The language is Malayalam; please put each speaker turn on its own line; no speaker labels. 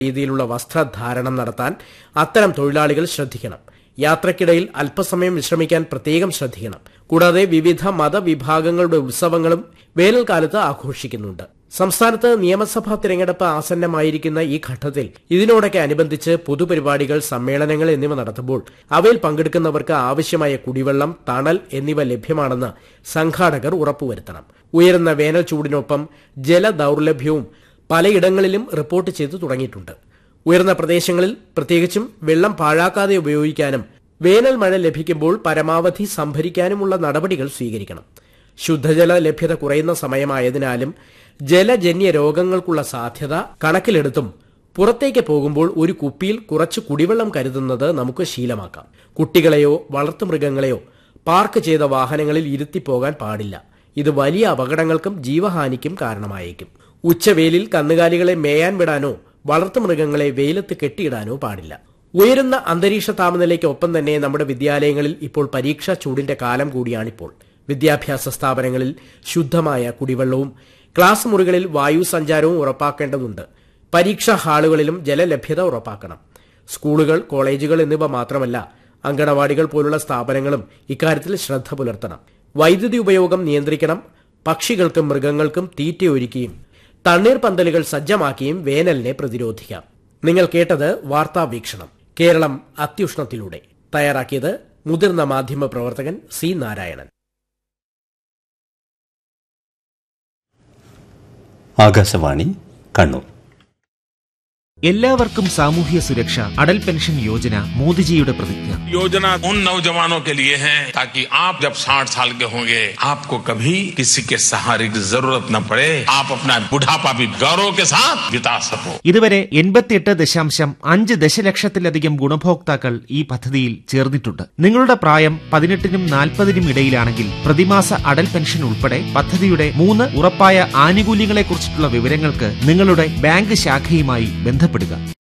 രീതിയിലുള്ള വസ്ത്രധാരണം നടത്താൻ അത്തരം തൊഴിലാളികൾ ശ്രദ്ധിക്കണം യാത്രക്കിടയിൽ അല്പസമയം വിശ്രമിക്കാൻ പ്രത്യേകം ശ്രദ്ധിക്കണം കൂടാതെ വിവിധ മതവിഭാഗങ്ങളുടെ ഉത്സവങ്ങളും വേനൽക്കാലത്ത് ആഘോഷിക്കുന്നുണ്ട് സംസ്ഥാനത്ത് നിയമസഭാ തിരഞ്ഞെടുപ്പ് ആസന്നമായിരിക്കുന്ന ഈ ഘട്ടത്തിൽ ഇതിനോടൊക്കെ അനുബന്ധിച്ച് പൊതുപരിപാടികൾ സമ്മേളനങ്ങൾ എന്നിവ നടത്തുമ്പോൾ അവയിൽ പങ്കെടുക്കുന്നവർക്ക് ആവശ്യമായ കുടിവെള്ളം തണൽ എന്നിവ ലഭ്യമാണെന്ന് സംഘാടകർ ഉറപ്പുവരുത്തണം ഉയരുന്ന വേനൽ ചൂടിനൊപ്പം ജലദൌർലഭ്യവും പലയിടങ്ങളിലും റിപ്പോർട്ട് ചെയ്തു തുടങ്ങിയിട്ടുണ്ട് ഉയർന്ന പ്രദേശങ്ങളിൽ പ്രത്യേകിച്ചും വെള്ളം പാഴാക്കാതെ ഉപയോഗിക്കാനും വേനൽ മഴ ലഭിക്കുമ്പോൾ പരമാവധി സംഭരിക്കാനുമുള്ള നടപടികൾ സ്വീകരിക്കണം ശുദ്ധജല ലഭ്യത കുറയുന്ന സമയമായതിനാലും ജലജന്യ രോഗങ്ങൾക്കുള്ള സാധ്യത കണക്കിലെടുത്തും പുറത്തേക്ക് പോകുമ്പോൾ ഒരു കുപ്പിയിൽ കുറച്ച് കുടിവെള്ളം കരുതുന്നത് നമുക്ക് ശീലമാക്കാം കുട്ടികളെയോ വളർത്തുമൃഗങ്ങളെയോ പാർക്ക് ചെയ്ത വാഹനങ്ങളിൽ ഇരുത്തിപ്പോകാൻ പാടില്ല ഇത് വലിയ അപകടങ്ങൾക്കും ജീവഹാനിക്കും കാരണമായേക്കും ഉച്ചവേലിൽ കന്നുകാലികളെ മേയാൻ വിടാനോ വളർത്തുമൃഗങ്ങളെ വെയിലത്ത് കെട്ടിയിടാനോ പാടില്ല ഉയരുന്ന അന്തരീക്ഷ താപനിലയ്ക്ക് ഒപ്പം തന്നെ നമ്മുടെ വിദ്യാലയങ്ങളിൽ ഇപ്പോൾ പരീക്ഷാ ചൂടിന്റെ കാലം കൂടിയാണിപ്പോൾ വിദ്യാഭ്യാസ സ്ഥാപനങ്ങളിൽ ശുദ്ധമായ കുടിവെള്ളവും ക്ലാസ് മുറികളിൽ വായു സഞ്ചാരവും ഉറപ്പാക്കേണ്ടതുണ്ട് പരീക്ഷാ ഹാളുകളിലും ജലലഭ്യത ഉറപ്പാക്കണം സ്കൂളുകൾ കോളേജുകൾ എന്നിവ മാത്രമല്ല അങ്കണവാടികൾ പോലുള്ള സ്ഥാപനങ്ങളും ഇക്കാര്യത്തിൽ ശ്രദ്ധ പുലർത്തണം വൈദ്യുതി ഉപയോഗം നിയന്ത്രിക്കണം പക്ഷികൾക്കും മൃഗങ്ങൾക്കും തീറ്റയൊരുക്കിയും തണ്ണീർ പന്തലുകൾ സജ്ജമാക്കിയും വേനലിനെ പ്രതിരോധിക്കാം നിങ്ങൾ കേട്ടത് വാർത്താ വീക്ഷണം കേരളം അത്യുഷ്ണത്തിലൂടെ തയ്യാറാക്കിയത് മുതിർന്ന മാധ്യമ പ്രവർത്തകൻ സി നാരായണൻ
ആകാശവാണി കണ്ണൂർ
എല്ലാവർക്കും സാമൂഹ്യ സുരക്ഷ അടൽ പെൻഷൻ യോജന മോദിജിയുടെ പ്രതിജ്ഞ
योजना उन नौजवानों के लिए है ताकि आप जब 60 साल के होंगे आपको कभी किसी के सहारे की जरूरत न पड़े आप अपना बुढ़ापा भी गौरव के साथ बिता सको
ഇതുവരെ എൺപത്തിയെട്ട് ദശാംശം അഞ്ച് ദശലക്ഷത്തിലധികം ഗുണഭോക്താക്കൾ ഈ പദ്ധതിയിൽ ചേർന്നിട്ടുണ്ട് നിങ്ങളുടെ പ്രായം പതിനെട്ടിനും നാൽപ്പതിനും ഇടയിലാണെങ്കിൽ പ്രതിമാസ അടൽ പെൻഷൻ ഉൾപ്പെടെ പദ്ധതിയുടെ മൂന്ന് ഉറപ്പായ ആനുകൂല്യങ്ങളെക്കുറിച്ചിട്ടുള്ള വിവരങ്ങൾക്ക് നിങ്ങളുടെ ബാങ്ക് ശാഖയുമായി ബന്ധപ്പെടുക